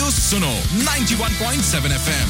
Radio Suno 91.7 FM.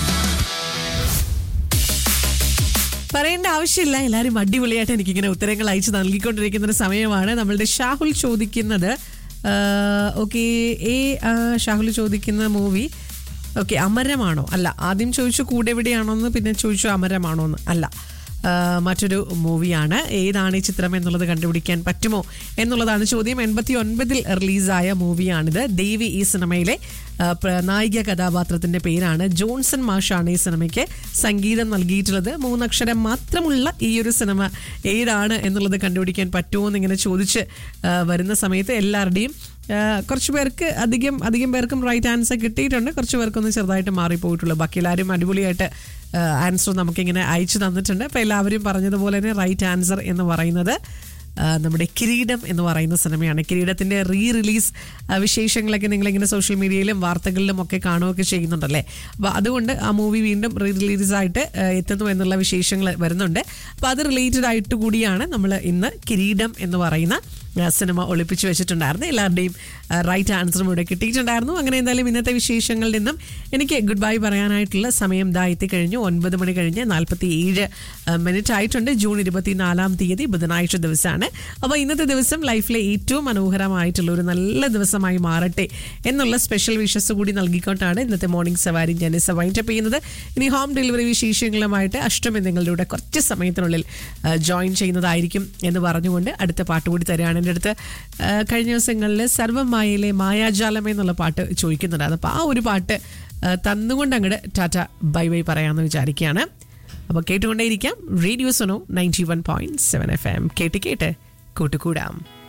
പറയേണ്ട ആവശ്യമില്ല എല്ലാവരും അടിപൊളിയായിട്ട് എനിക്കിങ്ങനെ ഉത്തരങ്ങൾ അയച്ചു നൽകിക്കൊണ്ടിരിക്കുന്ന ഒരു സമയമാണ് നമ്മളുടെ ഷാഹുൽ ചോദിക്കുന്നത് ഓക്കെ ഏ ആ, ഷാഹുൽ ചോദിക്കുന്ന മൂവി ഓക്കെ അമരമാണോ അല്ല ആദ്യം ചോദിച്ചു കൂടെ എവിടെയാണോന്ന് പിന്നെ ചോദിച്ചു അമരമാണോ എന്ന് അല്ല ആ, മറ്റൊരു മൂവിയാണ് ഏതാണ് ഈ ചിത്രം എന്നുള്ളത് കണ്ടുപിടിക്കാൻ പറ്റുമോ എന്നുള്ളതാണ് ചോദ്യം എൺപത്തി ഒൻപതിൽ റിലീസായ മൂവിയാണിത് ദേവി ഈ സിനിമയിലെ ആ, പ്ര- നായിക കഥാപാത്രത്തിന്റെ പേരാണ് ജോൺസൺ മാഷാണ് ഈ സിനിമയ്ക്ക് സംഗീതം നൽകിയിട്ടുള്ളത് മൂന്നക്ഷരം മാത്രമുള്ള ഈ ഒരു സിനിമ ഏതാണ് എന്നുള്ളത് കണ്ടുപിടിക്കാൻ പറ്റുമോ എന്നിങ്ങനെ ചോദിച്ച് ആ, വരുന്ന സമയത്ത് എല്ലാവരുടെയും ആ, കുറച്ച് പേർക്ക് അധികം അധികം പേർക്കും റൈറ്റ് ആൻസർ കിട്ടിയിട്ടുണ്ട് കുറച്ച് പേർക്കൊന്ന് ചെറുതായിട്ട് മാറിപ്പോയിട്ടുള്ളൂ ബാക്കി എല്ലാവരും അടിപൊളിയായിട്ട് ആൻസർ നമുക്കിങ്ങനെ അയച്ചു തന്നിട്ടുണ്ട് അപ്പോൾ എല്ലാവരും പറഞ്ഞതുപോലെ തന്നെ റൈറ്റ് ആൻസർ എന്ന് പറയുന്നത് ആ, നമ്മുടെ കിരീടം എന്ന് പറയുന്ന സിനിമയാണ് കിരീടത്തിന്റെ റീ റിലീസ് വിശേഷങ്ങളൊക്കെ നിങ്ങളിങ്ങനെ സോഷ്യൽ മീഡിയയിലും വാർത്തകളിലും ഒക്കെ കാണുകയൊക്കെ ചെയ്യുന്നുണ്ടല്ലേ അപ്പോൾ അതുകൊണ്ട് ആ മൂവി വീണ്ടും റീ റിലീസായിട്ട് എത്തുന്നു എന്നുള്ള വിശേഷങ്ങൾ വരുന്നുണ്ട് അപ്പോൾ അത് റിലേറ്റഡ് ആയിട്ട് കൂടിയാണ് നമ്മൾ ഇന്ന് കിരീടം എന്ന് പറയുന്ന ആ, സിനിമ ഒളിപ്പിച്ചു വെച്ചിട്ടുണ്ടായിരുന്നു എല്ലാവരുടെയും റൈറ്റ് ആൻസറും ഇവിടെ കിട്ടിയിട്ടുണ്ടായിരുന്നു അങ്ങനെ എന്തായാലും ഇന്നത്തെ വിശേഷങ്ങളിൽ നിന്നും എനിക്ക് ഗുഡ് ബൈ പറയാനായിട്ടുള്ള സമയം ദാ എത്തിക്കഴിഞ്ഞു ഒൻപത് മണി കഴിഞ്ഞ് നാൽപ്പത്തി ഏഴ് മിനിറ്റ് ആയിട്ടുണ്ട് ജൂൺ ഇരുപത്തിനാലാം തീയതി ബുധനാഴ്ച ദിവസമാണ് അപ്പോൾ ഇന്നത്തെ ദിവസം ലൈഫിലെ ഏറ്റവും മനോഹരമായിട്ടുള്ള ഒരു നല്ല ദിവസമായി മാറട്ടെ എന്നുള്ള സ്പെഷ്യൽ വിഷസ് കൂടി നൽകിക്കൊണ്ടാണ് ഇന്നത്തെ മോർണിംഗ് സവാരി ഞാൻ വൈൻഡപ്പ് ചെയ്യുന്നത് ഇനി ഹോം ഡെലിവറി വിശേഷങ്ങളുമായിട്ട് അഷ്ടമി നിങ്ങളുടെ കൂടെ കുറച്ച് സമയത്തിനുള്ളിൽ ജോയിൻ ചെയ്യുന്നതായിരിക്കും എന്ന് പറഞ്ഞുകൊണ്ട് അടുത്ത പാട്ട് കൂടി തരികയാണ് എൻ്റെ അടുത്ത് ആ, കഴിഞ്ഞ ദിവസങ്ങളിൽ സർവമായയിലെ മായാജാലം എന്നുള്ള പാട്ട് ചോദിക്കുന്നുണ്ടായിരുന്നു അപ്പോൾ ആ ഒരു പാട്ട് ആ, തന്നുകൊണ്ട് അങ്ങോട്ട് ടാറ്റ ബൈ ബൈ പറയാമെന്ന് വിചാരിക്കുകയാണ് അപ്പോൾ കേട്ടുകൊണ്ടേയിരിക്കാം radio Sono ninety one point seven F M കേട്ട് കേട്ട് കൂട്ടുകൂടാം